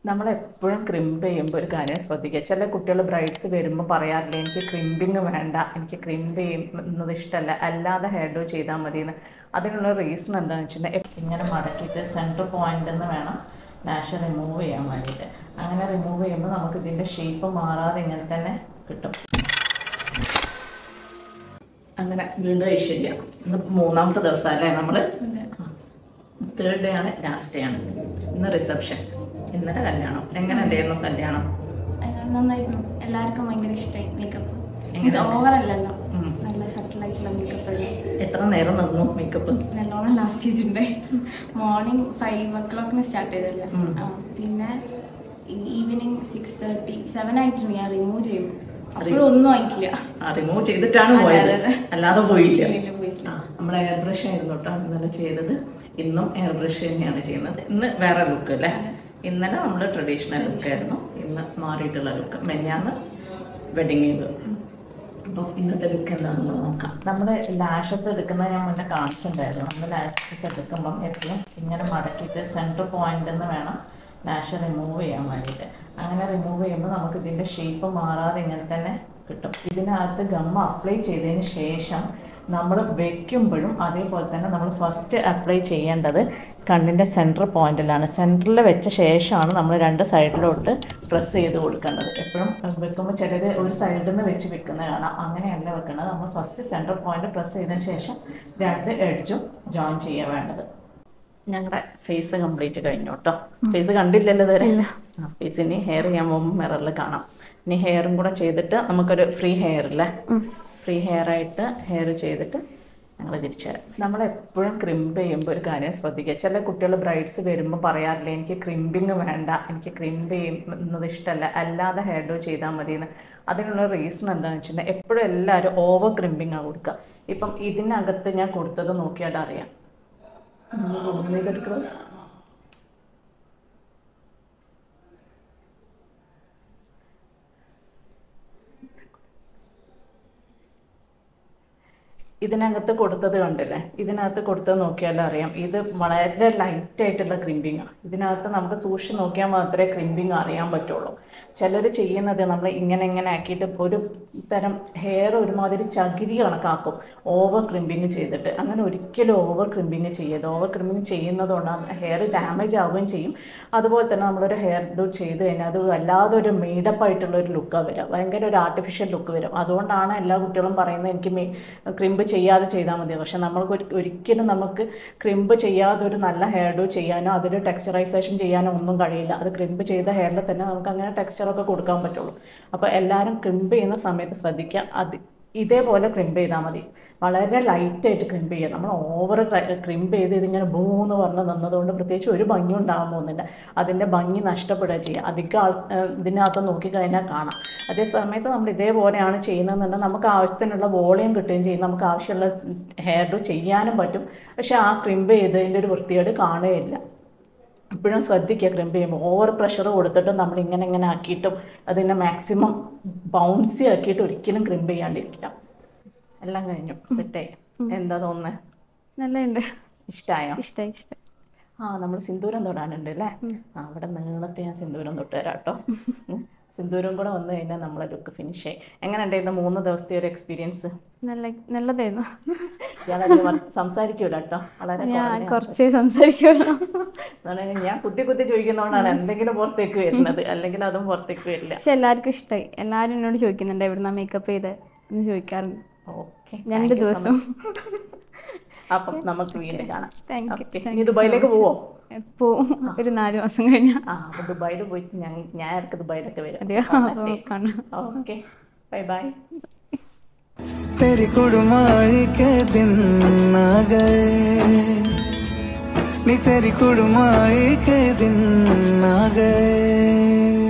നമ്മളെപ്പോഴും ക്രിമ്പ് ചെയ്യുമ്പോൾ ഒരു കാര്യം ശ്രദ്ധിക്കുക ചില കുട്ടികൾ ബ്രൈഡ്സ് വരുമ്പോൾ പറയാറില്ല എനിക്ക് ക്രിമ്പിങ് വേണ്ട എനിക്ക് ക്രിമ്പ് ചെയ്യുന്നത് ഇഷ്ടമല്ല അല്ലാതെ ഹെയർ ഡോ ചെയ്താൽ മതി എന്ന് അതിനുള്ള റീസൺ എന്താണെന്ന് വെച്ചിട്ടുണ്ടെങ്കിൽ ഇങ്ങനെ മടക്കിയിട്ട് സെൻറ്റർ പോയിന്റ് എന്ന് വേണം ലാഷ് റിമൂവ് ചെയ്യാൻ വേണ്ടിയിട്ട് അങ്ങനെ റിമൂവ് ചെയ്യുമ്പോൾ നമുക്ക് ഇതിൻ്റെ ഷേപ്പ് മാറാതെ ഇങ്ങനെ തന്നെ കിട്ടും അങ്ങനെ വീണ്ടും ഐശ്വര്യ ഇന്ന് മൂന്നാമത്തെ ദിവസം അല്ലേ നമ്മൾ തേർഡ് ഡേ ആണ് ലാസ്റ്റ് ഡേ ആണ് ഇന്ന് റിസപ്ഷൻ ഇന്നലെ കല്യാണം എങ്ങനെ ഉണ്ടായിരുന്നു കല്യാണം നന്നായിരുന്നു എല്ലാവർക്കും ഭയങ്കര ഇഷ്ടമായി മേക്കപ്പ് എങ്ങനെ? മീൻസ് ഓവർ അല്ലല്ലോ ഉം. നല്ല സട്ടിൽ ആയിട്ടുള്ള മേക്കപ്പ് എല്ലാം എത്ര നേരം നിന്നു മേക്കപ്പ് നല്ലോണം ലാസ്റ്റ് ചെയ്തിട്ടുണ്ടായി മോർണിംഗ് ഫൈവ് ഒ ക്ലോക്കിന് സ്റ്റാർട്ട് ചെയ്തല്ലേ ഉം. ആ, പിന്നെ ഈവനിങ് സിക്സ് തേർട്ടി സെവൻ ആയിട്ടുണ്ട് ഞാൻ റിമൂവ് ചെയ്തു അപ്പോഴും ഒന്നും ആയിട്ടില്ല റിമൂവ് ചെയ്തിട്ടാണ് അതെ, പോയത് അതെ, അതെ. അല്ലാതെ പോയില്ല ഇല്ല, ഇല്ല, പോയിട്ടില്ല. ആ നമ്മൾ എയർ ബ്രഷ് ആയിരുന്നു കേട്ടോ ഇന്നലെ ചെയ്തത് ഇന്നും എയർ ബ്രഷ് തന്നെയാണ് ചെയ്യുന്നത് ഇന്ന് വേറെ ലുക്ക് അല്ലേ ഇന്നലെ നമ്മൾ ട്രഡീഷണൽ ലുക്കായിരുന്നു ഇന്ന് മാറിയിട്ടുള്ള ലുക്ക് മെഞ്ഞാന്ന് വെഡിങ് ലുക്ക് അപ്പോൾ ഇന്നത്തെ ലുക്ക് എന്താണെന്ന് നോക്കാം നമ്മൾ ലാഷസ് എടുക്കുന്നത് ഞാൻ മുന്നേ കാണിച്ചിട്ടുണ്ടായിരുന്നു നമ്മൾ ലാഷസ് എടുക്കുമ്പം എപ്പോഴും ഇങ്ങനെ മടക്കിയിട്ട് സെൻറ്റർ പോയിന്റ് എന്ന് വേണം ലാഷ് റിമൂവ് ചെയ്യാൻ വേണ്ടിയിട്ട് അങ്ങനെ റിമൂവ് ചെയ്യുമ്പോൾ നമുക്ക് ഇതിൻ്റെ ഷേപ്പ് മാറാതെ ഇങ്ങനെ തന്നെ കിട്ടും ഇതിനകത്ത് ഗമ്മ അപ്ലൈ ചെയ്തതിന് ശേഷം നമ്മൾ വെക്കുമ്പോഴും അതേപോലെ തന്നെ നമ്മൾ ഫസ്റ്റ് അപ്ലൈ ചെയ്യേണ്ടത് കണ്ണിൻ്റെ സെൻറ്റർ പോയിന്റിലാണ് സെൻറ്ററിൽ വെച്ച ശേഷമാണ് നമ്മൾ രണ്ട് സൈഡിലോട്ട് പ്രസ് ചെയ്ത് കൊടുക്കേണ്ടത് എപ്പോഴും വെക്കുമ്പോൾ ചിലർ ഒരു സൈഡിൽ നിന്ന് വെച്ച് വെക്കുന്നത് കാണാം അങ്ങനെയല്ല വെക്കുന്നത് നമ്മൾ ഫസ്റ്റ് സെൻറ്റർ പോയിന്റ് പ്രസ് ചെയ്തതിന് ശേഷം രണ്ട് എഡ്ജും ജോയിൻ ചെയ്യാൻ വേണ്ടത് ഞങ്ങളുടെ ഫേസ് കംപ്ലീറ്റ് കഴിഞ്ഞു കേട്ടോ ഫേസ് കണ്ടില്ലല്ലോ ഇതുവരെ ആ ഫേസ് ഇനി ഹെയർ ചെയ്യാൻ പോകുമ്പോൾ മിററിൽ കാണാം ഇനി ഹെയറും കൂടെ ചെയ്തിട്ട് നമുക്കൊരു ഫ്രീ ഹെയർ ഇല്ലേ ഫ്രീ ഹെയർ ആയിട്ട് ഹെയർ ചെയ്തിട്ട് ഞങ്ങൾ തിരിച്ചു തരാം നമ്മളെപ്പോഴും ക്രിമ്പ് ചെയ്യുമ്പോൾ ഒരു കാര്യം ശ്രദ്ധിക്കുക ചില കുട്ടികൾ ബ്രൈഡ്സ് വരുമ്പോൾ പറയാറില്ല എനിക്ക് ക്രിമ്പിങ് വേണ്ട എനിക്ക് ക്രിമ്പ് ചെയ്യുന്നത് ഇഷ്ടമല്ല അല്ലാതെ ഹെയർ ഡോ ചെയ്താൽ മതി എന്ന് അതിനുള്ള റീസൺ എന്താണെന്ന് വെച്ചിട്ടുണ്ടെങ്കിൽ എപ്പോഴും എല്ലാവരും ഓവർ ക്രിമ്പിങ് ആണ് കൊടുക്കുക ഇപ്പം ഇതിനകത്ത് ഞാൻ കൊടുത്തത് നോക്കിയാൽ അറിയാം നമ്മൾ zoom ചെയ്തെടുക്കുന്നത് ഇതിനകത്ത് കൊടുത്തത് കണ്ടില്ലേ ഇതിനകത്ത് കൊടുത്തത് നോക്കിയാൽ അറിയാം ഇത് വളരെ ലൈറ്റ് ആയിട്ടുള്ള ക്രിമ്പിങ് ആണ് ഇതിനകത്ത് നമുക്ക് സൂക്ഷിച്ച് നോക്കിയാൽ മാത്രമേ ക്രിമ്പിങ് അറിയാൻ പറ്റുള്ളൂ ചിലർ ചെയ്യുന്നത് നമ്മൾ ഇങ്ങനെ ഇങ്ങനെ ആക്കിയിട്ട് ഒരു തരം ഹെയർ ഒരുമാതിരി ചകിരി കണക്കാക്കും ഓവർ ക്രിമ്പിങ് ചെയ്തിട്ട് അങ്ങനെ ഒരിക്കലും ഓവർ ക്രിമ്പിങ് ചെയ്യരുത് ഓവർ ക്രിമ്പിങ് ചെയ്യുന്നതുകൊണ്ടാണ് ഹെയർ ഡാമേജ് ആവുകയും ചെയ്യും അതുപോലെ തന്നെ നമ്മളൊരു ഹെയർ ഡു ചെയ്ത് കഴിഞ്ഞാൽ അത് വല്ലാതെ ഒരു മേഡപ്പ് ആയിട്ടുള്ള ഒരു ലുക്കാണ് വരിക ഭയങ്കര ഒരു ആർട്ടിഫിഷ്യൽ ലുക്ക് വരും അതുകൊണ്ടാണ് എല്ലാ കുട്ടികളും പറയുന്നത് എനിക്ക് മേ ക്രിമ്പ് ചെയ്യാതെ ചെയ്താൽ മതി പക്ഷെ നമ്മൾക്ക് ഒരി- ഒരിക്കലും നമുക്ക് ക്രിമ്പ് ചെയ്യാതെ ഒരു നല്ല ഹെയർ ഡു ചെയ്യാനോ അതൊരു ടെക്സ്ചറൈസേഷൻ ചെയ്യാനോ ഒന്നും കഴിയില്ല അത് ക്രിമ്പ് ചെയ്ത ഹെയറിൽ തന്നെ നമുക്ക് അങ്ങനെ ടെക്സ്ചറൊക്കെ കൊടുക്കാൻ പറ്റുള്ളൂ അപ്പോൾ എല്ലാവരും ക്രിമ്പ് ചെയ്യുന്ന സമയത്ത് ശ്രദ്ധിക്കുക അത് ഇതേപോലെ ക്രിമ്പ് ചെയ്താൽ മതി വളരെ ലൈറ്റായിട്ട് ക്രിമ്പ് ചെയ്യുക നമ്മൾ ഓവർ ക്രിമ്പ് ചെയ്ത് ഇതിങ്ങനെ ഭൂന്ന് പറഞ്ഞ് നിന്നതുകൊണ്ട് പ്രത്യേകിച്ച് ഒരു ഭംഗി ഉണ്ടാകാൻ പോകുന്നില്ല അതിൻ്റെ ഭംഗി നഷ്ടപ്പെടുക ചെയ്യുക അധികം ആൾ ഏഹ് ഇതിനകത്ത് നോക്കിക്കഴിഞ്ഞാൽ കാണാം അതേ സമയത്ത് നമ്മൾ ഇതേപോലെയാണ് ചെയ്യുന്നതെന്നുണ്ടെങ്കിൽ നമുക്ക് ആവശ്യത്തിനുള്ള വോളിയം കിട്ടുകയും ചെയ്യും നമുക്ക് ആവശ്യമുള്ള ഹെയർ ഡു ചെയ്യാനും പറ്റും പക്ഷേ ആ ക്രിമ്പ് ചെയ്തതിൻ്റെ ഒരു വൃത്തികേട് കാണുകയില്ല എപ്പോഴും ശ്രദ്ധിക്കുക ക്രിമ്പ് ചെയ്യുമ്പോൾ ഓവർ പ്രഷർ കൊടുത്തിട്ട് നമ്മൾ ഇങ്ങനെ ഇങ്ങനെ ആക്കിയിട്ടും അതിനെ മാക്സിമം ബൗൺസി ആക്കിയിട്ട് ഒരിക്കലും ക്രിമ്പ് ചെയ്യാണ്ടിരിക്കുക എല്ലാം കഴിഞ്ഞു സെറ്റായി എന്താ തോന്നുന്നത് നല്ലുണ്ട് ഇഷ്ടമായോ ഇഷ്ടമായി ഇഷ്ടം ആ നമ്മൾ സിന്ദൂരം തൊടാനുണ്ട് അല്ലേ ആ അവിടെ നീളത്തെ ഞാൻ സിന്ദൂരം തൊട്ട് തരാം കേട്ടോ സിന്ദൂരം കൂടെ വന്നു കഴിഞ്ഞാൽ നമ്മളെ ലുക്ക് ഫിനിഷ് ആയി എങ്ങനെ ഉണ്ടായിരുന്നു മൂന്ന് ദിവസത്തെ ഒരു എക്സ്പീരിയൻസ് നല്ല നല്ലതായിരുന്നു ഇയാളെ സംസാരിക്കൂല കേട്ടോ വളരെ ഞാൻ കുറഞ്ഞ കുറച്ചേ സംസാരിക്കുള്ളൂ അതുകൊണ്ട് തന്നെ ഞാൻ കുത്തി കുത്തി ചോദിക്കുന്നതുകൊണ്ടാണ് എന്തെങ്കിലും പുറത്തേക്ക് വരുന്നത് അല്ലെങ്കിൽ അതും പുറത്തേക്ക് വരില്ല പക്ഷെ എല്ലാവർക്കും ഇഷ്ടമായി എല്ലാവരും എന്നോട് ചോദിക്കുന്നുണ്ട് എവിടുന്നാ മേക്കപ്പ് ചെയ്ത് എന്ന് ചോദിക്കാറുണ്ട് ഓക്കെ രണ്ട് ദിവസം അപ്പം നമുക്ക് വീണ്ടും കാണാം താങ്ക് Okay. യു ഇനി ദുബായിലേക്ക് പോവോ പോവും ഒരു നാല് മാസം കഴിഞ്ഞാൽ ആ അപ്പൊ ദുബായിൽ പോയിട്ട് ഞാൻ ഞാൻ ഇടയ്ക്ക് ദുബായിലൊക്കെ വരും അതെയോ അപ്പോൾ കാണാം ഓക്കെ ബൈ ബൈ तेरी कुड़माई के दिन आ गए नी तेरी कुड़माई के दिन आ गए